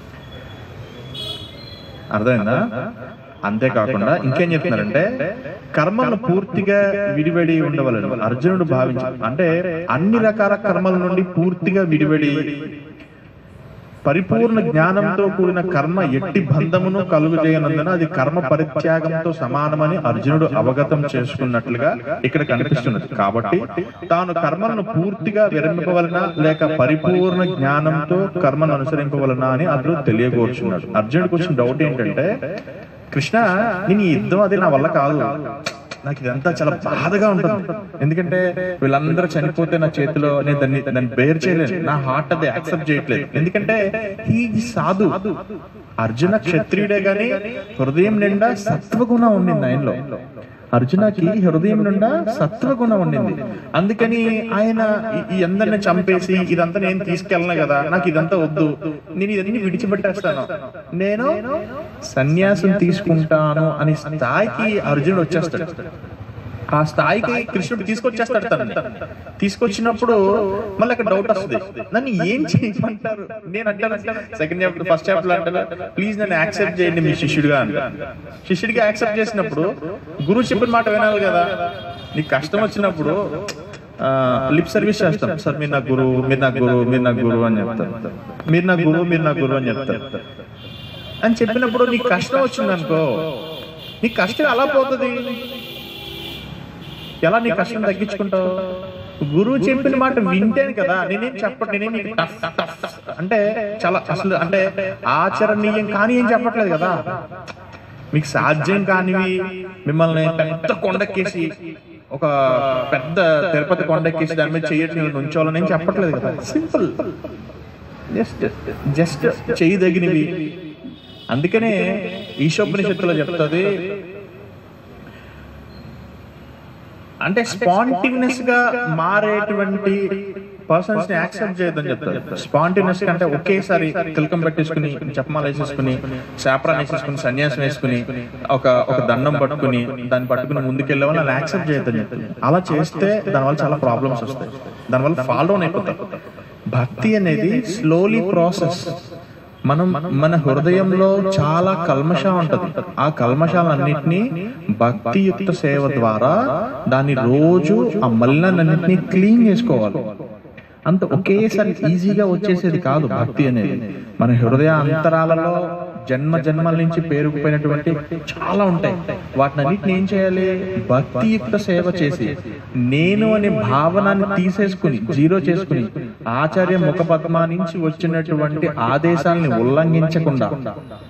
A: అర్థమైందా అంతేకాకుండా ఇంకేం చెప్తున్నారంటే కర్మలను పూర్తిగా విడివడి ఉండవలను అర్జునుడు భావించారు అంటే అన్ని రకాల కర్మల నుండి పూర్తిగా విడివడి పరిపూర్ణ జ్ఞానంతో కూడిన కర్మ ఎట్టి బంధమును కలుగు చేయనందున అది కర్మ పరిత్యాగంతో సమానమని అర్జునుడు అవగతం చేసుకున్నట్లుగా ఇక్కడ కనిపిస్తున్నది కాబట్టి తాను కర్మలను పూర్తిగా విరమిపవలన లేక పరిపూర్ణ జ్ఞానంతో కర్మను అనుసరింపవలన అని అతడు తెలియకూర్చున్నాడు అర్జునుడికి వచ్చిన డౌట్ ఏంటంటే కృష్ణ నేను ఈ యుద్ధం అది నా వల్ల కాదు నాకు ఇదంతా చాలా బాధగా ఉంటుంది ఎందుకంటే వీళ్ళందరూ చనిపోతే నా చేతిలో నేను దాన్ని దాన్ని బేర్ చేయలేను నా హార్ట్ అది యాక్సెప్ట్ చేయట్లేదు ఎందుకంటే ఈ సాధు అర్జున క్షత్రియుడే గాని హృదయం నిండా సత్వగుణం ఉండింది ఆయనలో అర్జునకి హృదయం నిండా సత్వగుణం ఉండింది అందుకని ఆయన ఈ- ఈ అందరిని చంపేసి ఇదంతా నేను తీసుకెళ్ళను కదా నాకు ఇదంతా వద్దు నేను ఇదన్నీ విడిచిపెట్టేస్తాను నేను సన్యాసం తీసుకుంటాను అనే స్థాయికి అర్జునుడు వచ్చేస్తాడు ఆ స్థాయికి కృష్ణుడు తీసుకొచ్చేస్తాడు తనని తీసుకొచ్చినప్పుడు మళ్ళీ అక్కడ డౌట్ వస్తుంది నన్ను ఏం చేయమంటారు నేను అంటాను సెకండ్ చాప్టర్ ఫస్ట్ చాప్టర్ అంటాను ప్లీజ్ నన్ను యాక్సెప్ట్ చేయండి మీ శిష్యుడిగా అంటాను శిష్యుడిగా యాక్సెప్ట్ చేసినప్పుడు గురువు చెప్పిన మాట వినాలి కదా నీకు కష్టం వచ్చినప్పుడు లిప్ సర్వీస్ చేస్తాం సార్ మీరు నా గురువు మీరు నా గురువు మీరు నా గురువు అని చెప్తారు మీరు నా గురువు మీరు నా గురువు అని చెప్తారు అని చెప్పినప్పుడు నీకు కష్టం వచ్చింది అనుకో నీ కష్టం అలా పోతుంది ఎలా నీ కష్టం తగ్గించుకుంటావు గురువు చెప్పిన మాట వింటేనే కదా నేనేం చెప్ప నేనేం నీకు టఫ్ టఫ్ అంటే చాలా అసలు అంటే ఆచరణీయం కానీ ఏం చెప్పట్లేదు కదా మీకు సాధ్యం కానివి మిమ్మల్ని పెద్ద కొండెక్కేసి ఒక పెద్ద తిరుపతి కొండెక్కేసి దాని మీద చేయట్లేదు ఉంచోవాలని ఏం చెప్పట్లేదు కదా సింపుల్ జస్ట్ జస్ట్ చేయదగినవి అందుకనే ఈశోపనిషత్తులో చెప్తుంది అంటే స్పాంటినియస్ గా మారేటువంటి పర్సన్స్ ని యాక్సెప్ట్ చేయొద్దని చెప్తారు స్పాంటినియస్ గా అంటే ఒకేసారి తిలకం పెట్టేసుకుని చెప్పమాల వేసేసుకుని శాపరాన్ని వేసేసుకుని సన్యాసం వేసుకుని ఒక ఒక దండం పట్టుకుని దాన్ని పట్టుకుని ముందుకెళ్ళే వాళ్ళని యాక్సెప్ట్ చేయొద్దని చెప్తారు అలా చేస్తే దానివల్ల చాలా ప్రాబ్లమ్స్ వస్తాయి దానివల్ల ఫాలో అయిపోతారు భక్తి అనేది స్లోలీ ప్రాసెస్ మనం మన హృదయంలో చాలా కల్మషం ఉంటది ఆ కల్మషాలన్నింటినీ భక్తియుక్త సేవ ద్వారా దాన్ని రోజు ఆ మలినాలన్నింటినీ క్లీన్ చేసుకోవాలి అంత ఒకేసారి ఈజీగా వచ్చేసేది కాదు భక్తి అనేది మన హృదయ అంతరాలలో జన్మ జన్మల నుంచి పేరుకుపోయినటువంటి చాలా ఉంటాయి వాటిని అన్నిటిని ఏం చేయాలి భక్తియుక్త సేవ చేసి నేను అనే భావనాన్ని తీసేసుకుని జీరో చేసుకుని ఆచార్య ముఖపద్మా నుంచి వచ్చినటువంటి ఆదేశాలని ఉల్లంఘించకుండా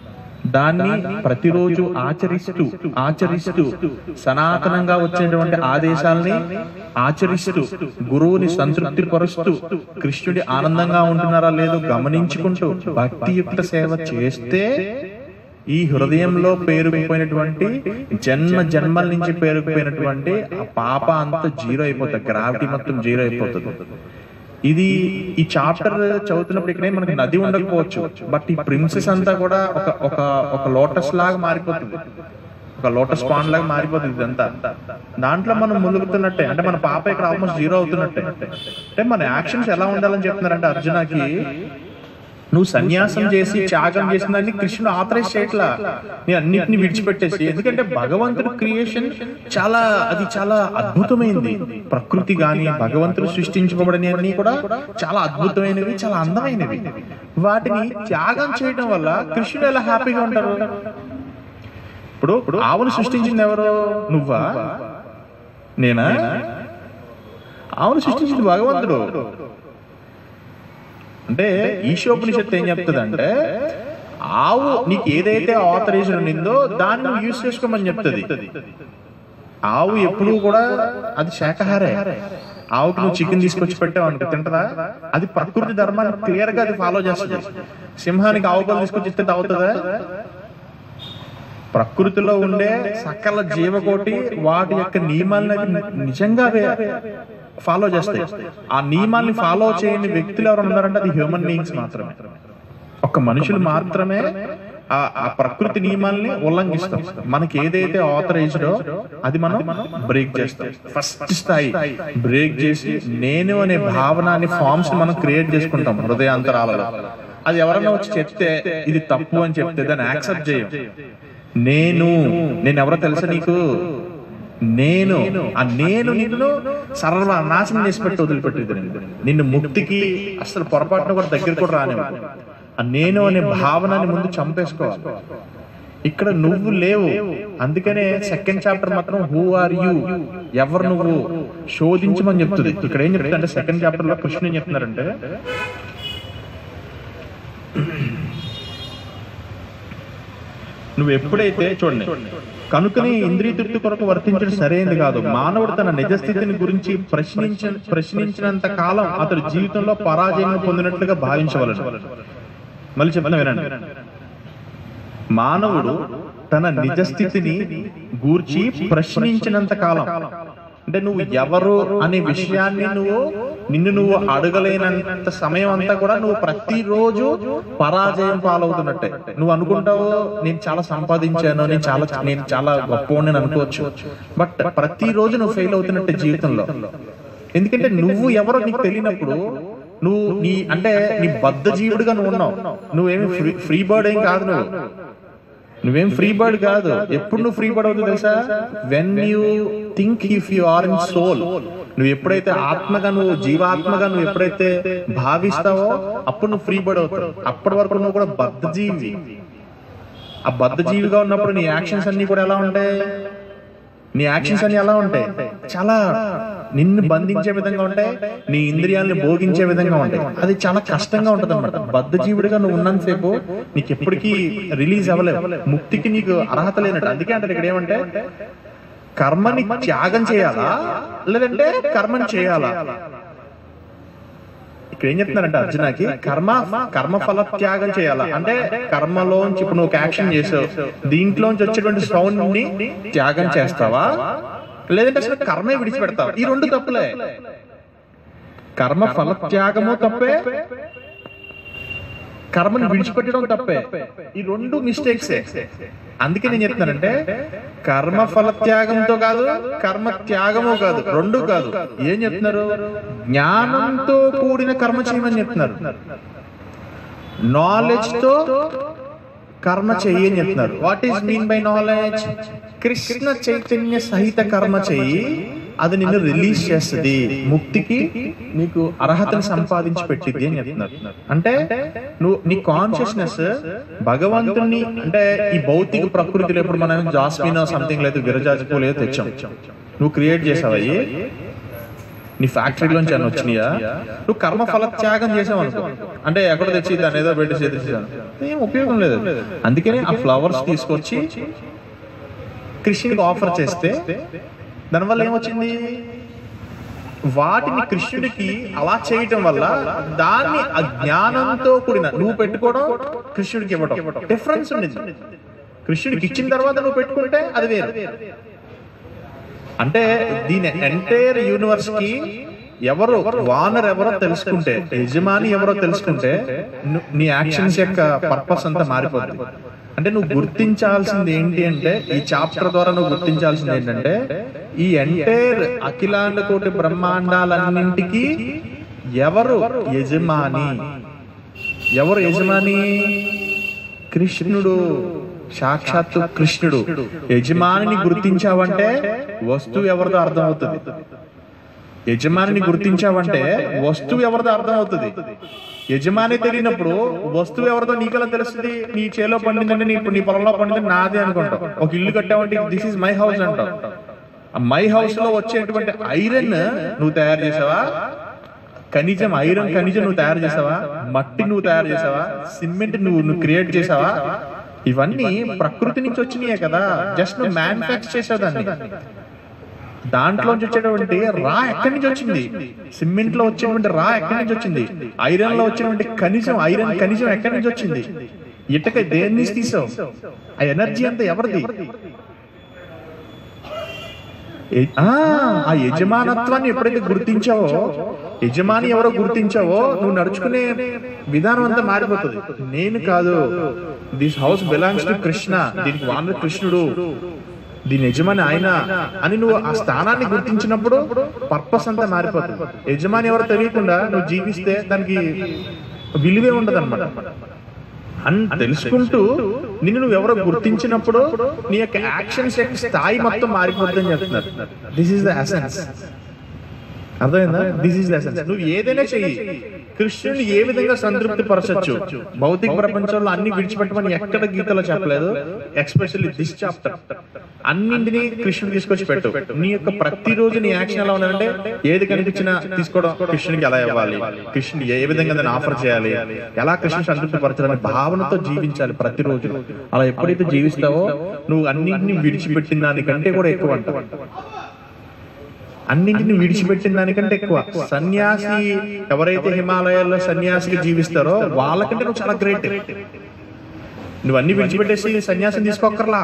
A: దాన్ని ప్రతిరోజు ఆచరిస్తూ ఆచరిస్తూ సనాతనంగా వచ్చేటువంటి ఆదేశాల్ని ఆచరిస్తూ గురువుని సంతృప్తి పరుస్తూ కృష్ణుడి ఆనందంగా ఉంటున్నారా లేదో గమనించుకుంటూ భక్తియుక్త సేవ చేస్తే ఈ హృదయంలో పేరుకుపోయినటువంటి జన్మ జన్మల నుంచి పేరుకుపోయినటువంటి ఆ పాప అంతా జీరో అయిపోతుంది గ్రావిటీ మొత్తం జీరో అయిపోతుంది ఇది ఈ చాప్టర్ చదువుతున్నప్పుడు ఇక్కడే మనకి నది ఉండకపోవచ్చు బట్ ఈ ప్రిన్సెస్ అంతా కూడా ఒక ఒక ఒక లోటస్ లాగా మారిపోతుంది ఒక లోటస్ పాండ్ లాగా మారిపోతుంది ఇదంతా దాంట్లో మనం ములుగుతున్నట్టే అంటే మన పాప ఇక్కడ ఆల్మోస్ట్ జీరో అవుతున్నట్టే అంటే మన యాక్షన్స్ ఎలా ఉండాలని చెప్తున్నారంటే అర్జునకి నువ్వు సన్యాసం చేసి త్యాగం చేసిన దాన్ని కృష్ణుడు ఆథరైజ్ చేయట్లా నీ అన్నిటిని విడిచిపెట్టేసి ఎందుకంటే భగవంతుడి క్రియేషన్ చాలా అది చాలా అద్భుతమైనది ప్రకృతి గాని భగవంతుడు సృష్టించబడిన అన్ని కూడా చాలా అద్భుతమైనవి చాలా అందమైనవి వాటిని త్యాగం చేయడం వల్ల కృష్ణుడు ఎలా హ్యాపీగా ఉంటారు ఇప్పుడు ఇప్పుడు ఆవును సృష్టించింది ఎవరు నువ్వా నేనా ఆవును సృష్టించింది భగవంతుడు అంటే ఈశోపనిషత్తు ఏం చెప్తుంది అంటే ఆవు నీకు ఏదైతే ఆథరైజేషన్ ఉండిందో దాన్ని నువ్వు యూజ్ చేసుకోమని చెప్తుంది ఆవు ఎప్పుడు కూడా అది శాకాహారే ఆవుకి నువ్వు చికెన్ తీసుకొచ్చి పెట్టావు అనుకో తింటదా అది ప్రకృతి ధర్మాన్ని క్లియర్ గా అది ఫాలో చేస్తుంది సింహానికి ఆవు పాలు తీసుకొచ్చి ఇస్తే తాగుతుందా ప్రకృతిలో ఉండే సకల జీవకోటి వాటి యొక్క నియమాలను అవి నిజంగా ఫాలో చేస్తాయి ఆ నియమాల్ని ఫాలో చేయని వ్యక్తులు ఎవరు ఉన్నారంటే అది హ్యూమన్ బీయింగ్స్ మాత్రమే ఒక్క మనుషులు మాత్రమే ఆ ఆ ప్రకృతి నియమాల్ని ఉల్లంఘిస్తాం మనకి ఏదైతే ఆథరైజ్డో అది మనం బ్రేక్ చేస్తాం ఫస్ట్ స్థాయి బ్రేక్ చేసి నేను అనే భావనాన్ని ఫార్మ్స్ మనం క్రియేట్ చేసుకుంటాం హృదయాంతరాలలో అది ఎవరైనా వచ్చి చెప్తే ఇది తప్పు అని చెప్తే దాన్ని యాక్సెప్ట్ చేయం నేను నేను ఎవరో తెలుసా నీకు నేను ఆ నేను నిన్ను సర్వ నాశనం చేసి పెట్టి వదిలిపెట్టేది నేను. నిన్ను ముక్తికి అసలు పొరపాటున కూడా దగ్గర కూడా రానివ్వ ఆ నేను అనే భావనని ముందు చంపేసుకోవాలి ఇక్కడ నువ్వు లేవు అందుకనే సెకండ్ చాప్టర్ మాత్రం హూ ఆర్ యు ఎవరు నువ్వు శోధించమని చెప్తుంది ఇక్కడ ఏం చెప్తుంది అంటే సెకండ్ చాప్టర్ లో కృష్ణ ఏం చెప్తున్నారంటే నువ్వు ఎప్పుడైతే చూడండి కనుకనే ఇంద్రియ తృప్తి కొరకు వర్తించడం సరైనది కాదు మానవుడు తన నిజ స్థితిని గురించి ప్రశ్నించ ప్రశ్నించినంత కాలం అతడు జీవితంలో పరాజయం పొందినట్లుగా భావించవలెను మళ్ళీ చెప్తున్నా వినండి మానవుడు తన నిజ స్థితిని గూర్చి ప్రశ్నించినంత కాలం అంటే నువ్వు ఎవరు అనే విషయాన్ని నువ్వు నిన్ను నువ్వు అడగలేనంత సమయం అంతా కూడా నువ్వు ప్రతిరోజు పరాజయం పాలవుతున్నట్టే నువ్వు అనుకుంటావు నేను చాలా సంపాదించాను నేను చాలా నేను చాలా గొప్ప నేను అనుకోవచ్చు బట్ ప్రతిరోజు నువ్వు ఫెయిల్ అవుతున్నట్టే జీవితంలో ఎందుకంటే నువ్వు ఎవరో నీకు తెలియనప్పుడు నువ్వు నీ అంటే నీ బద్ధ జీవుడిగా నువ్వు ఉన్నావు నువ్వేమి ఫ్రీ ఫ్రీ బర్డ్ ఏం కాదు నువ్వు నువ్వేం ఫ్రీ బర్డ్ కాదు ఎప్పుడు నువ్వు ఫ్రీ బర్డ్ అవుతుంది తెలుసా when you think if you are in soul నువ్వు ఎప్పుడైతే ఆత్మగా నువ్వు జీవాత్మగా నువ్వు ఎప్పుడైతే భావిస్తావో అప్పుడు నువ్వు ఫ్రీ బర్డ్ అవుతావు అప్పటి వరకు నువ్వు కూడా బద్ధ జీవి ఆ బద్ధ జీవిగా ఉన్నప్పుడు నీ యాక్షన్స్ అన్ని కూడా ఎలా ఉంటాయి నీ యాక్షన్స్ అన్ని ఎలా ఉంటాయి చాలా నిన్ను బంధించే విధంగా ఉంటాయి నీ ఇంద్రియాలను భోగించే విధంగా ఉంటాయి అది చాలా కష్టంగా ఉంటది అనమాట బద్ధ జీవుడిగా నువ్వు ఉన్నంతసేపు నీకు ఎప్పటికీ రిలీజ్ అవ్వలేవు ముక్తికి నీకు అర్హత లేనట్టు అందుకే అంటారు ఇక్కడ ఏమంటే కర్మని త్యాగం చేయాలా లేదంటే కర్మని చేయాలా ఇక్కడ ఏం చెప్తున్నారంటే అర్జునకి కర్మ కర్మ ఫల త్యాగం చేయాలా అంటే కర్మలోంచి ఇప్పుడు నువ్వు ఒక యాక్షన్ చేసావు దీంట్లోంచి వచ్చేటువంటి సౌండ్ ని త్యాగం చేస్తావా లేదంటే అసలు కర్మే విడిచిపెడతావా ఈ రెండు తప్పులే కర్మ ఫల త్యాగము తప్పే కర్మని విడిచిపెట్టడం తప్పే ఈ రెండు మిస్టేక్స్ అందుకే నేను చెప్తున్నానంటే కర్మ ఫల త్యాగంతో కాదు కర్మ త్యాగము కాదు రెండు కాదు ఏం చెప్తున్నారు జ్ఞానంతో కూడిన కర్మ చేయమని చెప్తున్నారు నాలెడ్జ్ తో కర్మ చెయ్యని చెప్తున్నారు what is mean by knowledge Krishna చైతన్య సహిత కర్మ చెయ్యి అది నిన్ను రిలీజ్ చేస్తుంది ముక్తికి నీకు అర్హతను సంపాదించి పెట్టింది అని చెప్తున్నారు అంటే నువ్వు నీ కాన్షియస్నెస్ భగవంతుని అంటే ఈ భౌతిక ప్రకృతిలో ఇప్పుడు మనం జాస్మిన్ సంథింగ్ లేదు విరజాజి పూలు ఏదో తెచ్చాం నువ్వు క్రియేట్ చేసావు అయ్యి నీ ఫ్యాక్టరీలోంచి అని వచ్చినాయా నువ్వు కర్మ ఫల త్యాగం చేసావు అనుకో అంటే ఎక్కడ తెచ్చి దాన్ని ఏదో పెట్టి చేసేసాను ఏం ఉపయోగం లేదు అందుకని ఆ ఫ్లవర్స్ తీసుకొచ్చి కృష్ణుడికి ఆఫర్ చేస్తే దానివల్ల ఏమొచ్చింది వాటిని కృష్ణుడికి అలా చేయటం వల్ల దాన్ని అజ్ఞానంతో కూడిన నువ్వు పెట్టుకోవడం కృష్ణుడికి ఇవ్వడం డిఫరెన్స్ ఉండింది కృష్ణుడికి ఇచ్చిన తర్వాత నువ్వు పెట్టుకుంటే అది వేరు అంటే దీని ఎంటైర్ యూనివర్స్ కి ఎవరు వానర్ ఎవరో తెలుసుకుంటే యజమాని ఎవరో తెలుసుకుంటే ను- నీ యాక్షన్స్ యొక్క పర్పస్ అంతా మారిపోతుంది అంటే నువ్వు గుర్తించాల్సింది ఏంటి అంటే ఈ చాప్టర్ ద్వారా నువ్వు గుర్తించాల్సింది ఏంటంటే ఈ ఎంటైర్ అఖిలాండ కోటి బ్రహ్మాండాలన్నింటికి ఎవరు యజమాని ఎవరు యజమాని కృష్ణుడు సాక్షాత్తు కృష్ణుడు యజమానిని గుర్తించావంటే వస్తువు ఎవరిదో అర్థమవుతుంది యజమానిని గుర్తించావంటే వస్తువు ఎవరిదో అర్థమవుతుంది యజమాని తెలియనప్పుడు వస్తువు ఎవరిదో నీకెలా తెలుస్తుంది నీ చేలో పండిందంటే నీ నీ పొలంలో పండింది నాదే అనుకుంటావు ఒక ఇల్లు కట్టావంటే దిస్ ఇస్ మై హౌస్ అంటావు ఆ మై హౌస్ లో వచ్చేటువంటి ఐరన్ నువ్వు తయారు చేసావా ఖనిజం ఐరన్ ఖనిజం నువ్వు తయారు చేసావా మట్టి నువ్వు తయారు చేసావా సిమెంట్ నువ్వు నువ్వు క్రియేట్ చేసావా ఇవన్నీ ప్రకృతి నుంచి వచ్చినాయే కదా జస్ట్ నువ్వు మ్యానుఫాక్చర్ చేసేదాన్ని దాంట్లోంచి వచ్చేటువంటి రా ఎక్కడి నుంచి వచ్చింది సిమెంట్ లో వచ్చేటువంటి రా ఎక్కడి నుంచి వచ్చింది ఐరన్ లో వచ్చినటువంటి ఖనిజం ఐరన్ ఖనిజం ఎక్కడి నుంచి వచ్చింది ఇటక దేని నుంచి తీసావు ఆ ఎనర్జీ అంతా ఎవరిది ఏ- ఆ ఆ యజమానత్వాన్ని ఎప్పుడైతే గుర్తించావో యజమాని ఎవరో గుర్తించావో నువ్వు నడుచుకునే విధానం అంతా మారిపోతుంది నేను కాదు this house belongs to Krishna దీనికి వానర కృష్ణుడు దీని యజమాని ఆయన అని నువ్వు ఆ స్థానాన్ని గుర్తించినప్పుడు పర్పస్ అంతా మారిపోతుంది యజమాని ఎవరో తెలియకుండా నువ్వు జీవిస్తే దానికి విలువే ఉండదు అని తెలుసుకుంటూ నిన్ను నువ్వు ఎవరో గుర్తించినప్పుడు నీ యొక్క యాక్షన్స్ యొక్క స్థాయి మొత్తం మారిపోద్దని చెప్తున్నారు దిస్ ఇస్ ద ఎసెన్స్ అర్థమైందా దిస్ ఇస్ ద ఎసెన్స్ నువ్వు ఏదైనా చెయ్యి కృష్ణుని ఏ విధంగా సంతృప్తి పరచొచ్చు భౌతిక ప్రపంచంలో అన్ని విడిచిపెట్టమని ఎక్కడ గీతలో చెప్పలేదు ఎక్స్పెషల్లీ దిస్ చాప్టర్ అన్నింటినీ కృష్ణుడు తీసుకొచ్చి పెట్టు నీ యొక్క ప్రతిరోజు నీ యాక్షన్ ఎలా ఉండాలంటే ఏది కనిపించినా తీసుకోవడం కృష్ణునికి ఎలా ఇవ్వాలి కృష్ణుడు ఏ విధంగా దాన్ని ఆఫర్ చేయాలి ఎలా కృష్ణ సంతృప్తి పరచాలని భావనతో జీవించాలి ప్రతిరోజు అలా ఎప్పుడైతే జీవిస్తావో నువ్వు అన్నింటినీ విడిచిపెట్టిన దానికంటే కూడా ఎక్కువ అంటావు అన్నింటిని విడిచిపెట్టిన దానికంటే ఎక్కువ సన్యాసి ఎవరైతే హిమాలయాల్లో సన్యాసిగా జీవిస్తారో వాళ్ళకంటే నువ్వు చాలా గ్రేట్ నువ్వు అన్ని విడిచిపెట్టేసి సన్యాసం తీసుకోకర్లా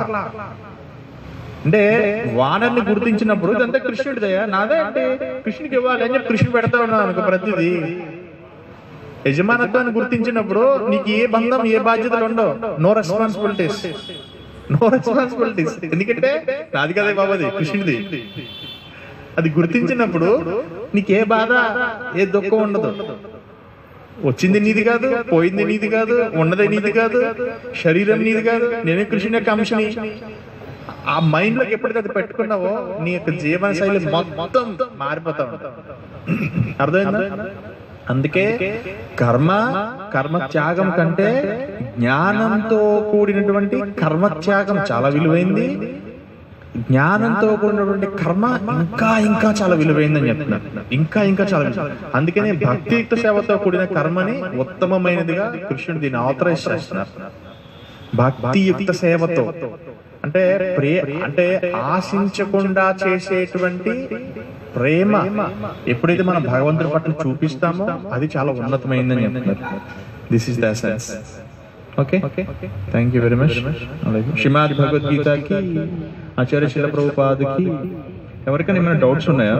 A: అంటే వానర్ని గుర్తించినప్పుడు ఇదంతా కృష్ణుడిదయ్యా నాదే అంటే కృష్ణుడికి ఇవ్వాలి అని చెప్పి కృష్ణుడు పెడతా ఉన్నాను అనుకో ప్రతిదీ యజమానత్వాన్ని గుర్తించినప్పుడు నీకు ఏ బంధం ఏ బాధ్యతలు ఉండవు నో రెస్పాన్సిబిలిటీస్ నో రెస్పాన్సిబిలిటీస్ ఎందుకంటే నాది కదే బాబాది కృష్ణుడిది అది గుర్తించినప్పుడు నీకు ఏ బాధ ఏ దుఃఖం ఉండదు వచ్చింది నీది కాదు పోయింది నీది కాదు ఉన్నది నీది కాదు శరీరం నీది కాదు నేనే కృష్ణుని యొక్క అంశని ఆ మైండ్ లోకి ఎప్పటికీ అది పెట్టుకున్నావో నీ యొక్క జీవన శైలి మొత్తం మారిపోతా ఉంటుంది అర్థమైందా అందుకే కర్మ కర్మ త్యాగం కంటే జ్ఞానంతో కూడినటువంటి కర్మ త్యాగం చాలా విలువైంది జ్ఞానంతో కూడినటువంటి కర్మ ఇంకా ఇంకా చాలా విలువైందని చెప్తున్నారు ఇంకా ఇంకా చాలా విలువ అందుకనే భక్తియుక్త సేవతో కూడిన కర్మని ఉత్తమమైనదిగా కృష్ణుడు దీన్ని ఆథరైజ్ చేస్తున్నారు భక్తియుక్త సేవతో అంటే ప్రే అంటే ఆశించకుండా చేసేటువంటి ప్రేమ ఎప్పుడైతే మనం భగవంతుడి పట్ల చూపిస్తామో అది చాలా ఉన్నతమైందని చెప్తున్నారు this is the sense okay thank you very much శ్రీమాది భగవద్గీతకి ఆచార్య శిల ప్రభుపాదకి ఎవరికైనా ఏమైనా డౌట్స్ ఉన్నాయా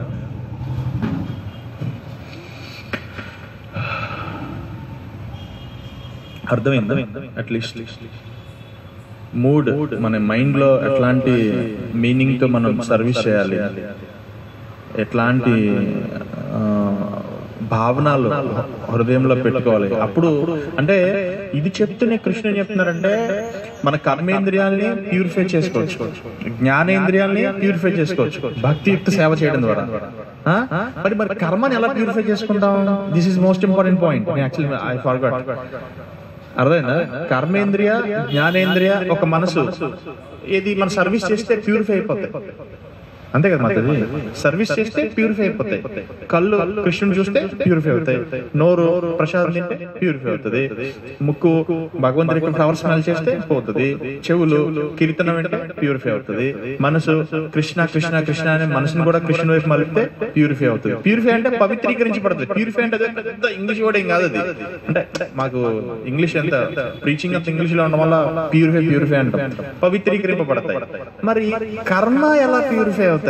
A: అర్థమైందా అట్లీస్ట్ మూడ్ మన మైండ్ లో ఎట్లాంటి మీనింగ్ తో మనం సర్వీస్ చేయాలి ఎట్లాంటి ఆ, భావనలు హృదయంలో పెట్టుకోవాలి అప్పుడు అంటే ఇది చెప్తూనే కృష్ణుడు చెప్తున్నారంటే మన కర్మేంద్రియాల్ని ప్యూరిఫై చేసుకోవచ్చు జ్ఞానేంద్రియాల్ని ప్యూరిఫై చేసుకోవచ్చు భక్తియుక్త సేవ చేయడం ద్వారా ఆ? మరి మరి కర్మని ఎలా ప్యూరిఫై చేసుకుంటాం this is most important point actually I forgot అర్థమైందా కర్మేంద్రియ జ్ఞానేంద్రియ ఒక మనసు ఏది మన సర్వీస్ చేస్తే ప్యూరిఫై అయిపోతాయి అంతే కదా మాతది సర్వీస్ చేస్తే ప్యూరిఫై అయిపోతాయి కళ్ళు కృష్ణుని చూస్తే ప్యూరిఫై అవుతాయి నోరు ప్రసాదం తింటే ప్యూరిఫై అవుతుంది ముక్కు భగవంతుడికి ఫ్లవర్ స్మెల్ చేస్తే పోతుంది చెవులు కీర్తనం వింటే ప్యూరిఫై అవుతుంది మనసు కృష్ణ కృష్ణ కృష్ణ అనే మనసుని కూడా కృష్ణుని వైపు మలిపితే ప్యూరిఫై అవుతుంది ప్యూరిఫై అంటే పవిత్రీకరించబడుతుంది ప్యూరిఫై అంటే అదే పెద్ద ఇంగ్లీష్ వర్డ్ ఏం కాదు అది అంటే మాకు ఇంగ్లీష్ ఎంత ప్రీచింగ్ అంత ఇంగ్లీష్ లో ఉండడం వల్ల ప్యూరిఫై ప్యూరిఫై అంటాం పవిత్రీకరింపబడతాయి మరి కర్మ ఎలా ప్యూరిఫై అవుతాయి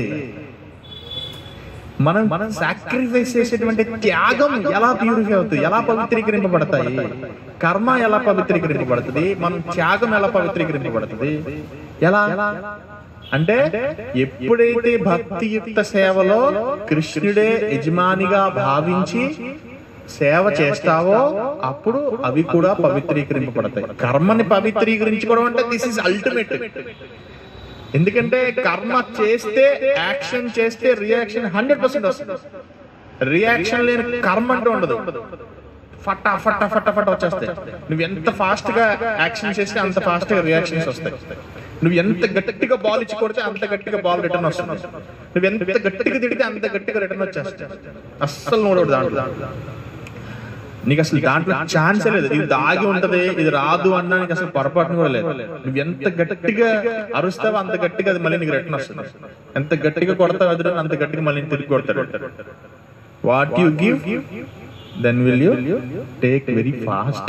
A: మనం మనం సాక్రిఫైస్ చేసేటువంటి త్యాగం ఎలా ప్యూరిఫై అవుతుంది ఎలా పవిత్రీకరింపబడతాయి కర్మ ఎలా పవిత్రీకరింపబడుతుంది మనం త్యాగం ఎలా పవిత్రీకరింపబడుతుంది ఎలా అంటే ఎప్పుడైతే భక్తియుక్త సేవలో కృష్ణుడే యజమానిగా భావించి సేవ చేస్తావో అప్పుడు అవి కూడా పవిత్రీకరింపబడతాయి కర్మని పవిత్రీకరించుకోవడం అంటే దిస్ ఇస్ అల్టిమేట్ ఎందుకంటే కర్మ చేస్తే యాక్షన్ చేస్తే రియాక్షన్ హండ్రెడ్ పర్సెంట్ వస్తుంది రియాక్షన్ లేని కర్మ అంటూ ఉండదు ఫటా ఫటా ఫటా ఫటా వచ్చేస్తాయి నువ్వు ఎంత ఫాస్ట్ గా యాక్షన్ చేస్తే అంత ఫాస్ట్ గా రియాక్షన్స్ వస్తాయి నువ్వు ఎంత గట్టిగా బాల్ ఇచ్చి కొడితే అంత గట్టిగా బాల్ రిటర్న్ వస్తుంది నువ్వు ఎంత గట్టిగా తిడితే అంత గట్టిగా రిటర్న్ వచ్చేస్తాయి అస్సలు నోడదు దాంట్లో నీకు అసలు దాంట్లో ఛాన్సే లేదు ఇది దాగి ఉంటది ఇది రాదు అన్నానికి అసలు పొరపాటును కూడా లేదు నువ్వు ఎంత గట్టిగా అరుస్తావో అంత గట్టిగా అది మళ్ళీ నీకు రిటర్న్ వస్తుంది ఎంత గట్టిగా కొడతావు ఎదురు అంత గట్టిగా మళ్ళీ నీకు తిరిగి కొడతాడు what you give then will you take very fast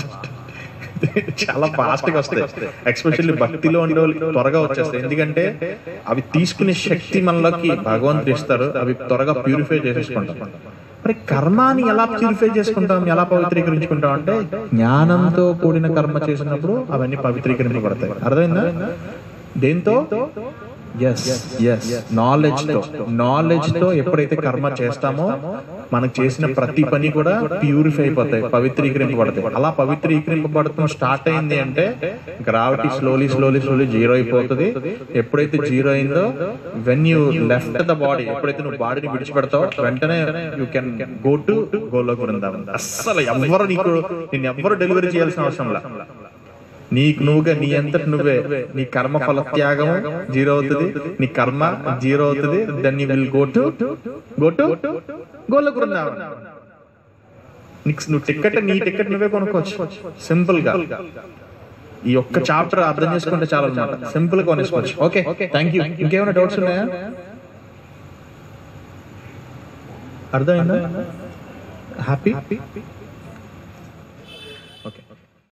A: చాలా ఫాస్ట్ గా వస్తాయి ఎక్స్పెషల్లీ భక్తిలో ఉండే వాళ్ళకి త్వరగా వచ్చేస్తాయి ఎందుకంటే అవి తీసుకునే శక్తి మనలోకి భగవంతుడు ఇస్తారు అవి త్వరగా ప్యూరిఫై చేసేసుకుంటాం మరి కర్మాని ఎలా ప్యూరిఫై చేసుకుంటాం ఎలా పవిత్రీకరించుకుంటాం అంటే జ్ఞానంతో కూడిన కర్మ చేసినప్పుడు అవన్నీ పవిత్రీకరింపబడతాయి అర్థమైందా దేంతో ఎస్ ఎస్ నాలెడ్జ్ తో నాలెడ్జ్ తో ఎప్పుడైతే కర్మ చేస్తామో మనకు చేసిన ప్రతి పని కూడా ప్యూరిఫై అయిపోతాయి పవిత్రీకరింపబడతాయి అలా పవిత్రీకరింపబడటం స్టార్ట్ అయింది అంటే gravity slowly slowly slowly zero అయిపోతుంది ఎప్పుడైతే జీరో అయిందో when you left the body ఎప్పుడైతే నువ్వు బాడీని విడిచిపెడతావు వెంటనే యూ కెన్ గో టు గోలో బృందావన్ అస్సలు ఎవ్వరు నీకు నేను ఎవ్వరు డెలివరీ చేయాల్సిన అవసరం లే నీకు నువ్వుగా నీ అంతటి నువ్వే నీ కర్మ ఫల త్యాగం జీరో అవుతుంది నీ కర్మ జీరో అవుతుంది then you will go to go to గోల బృందావన్ నీకు నువ్వు టికెట్ నీ టికెట్ నువ్వే కొనుక్కోవచ్చు సింపుల్ గా ఈ ఒక్క చాప్టర్ అర్థం చేసుకుంటే చాలా అనమాట సింపుల్ గా కొనేసుకోవచ్చు ఓకే థ్యాంక్ యూ ఇంకేమైనా డౌట్స్ ఉన్నాయా అర్థమైందా హ్యాపీ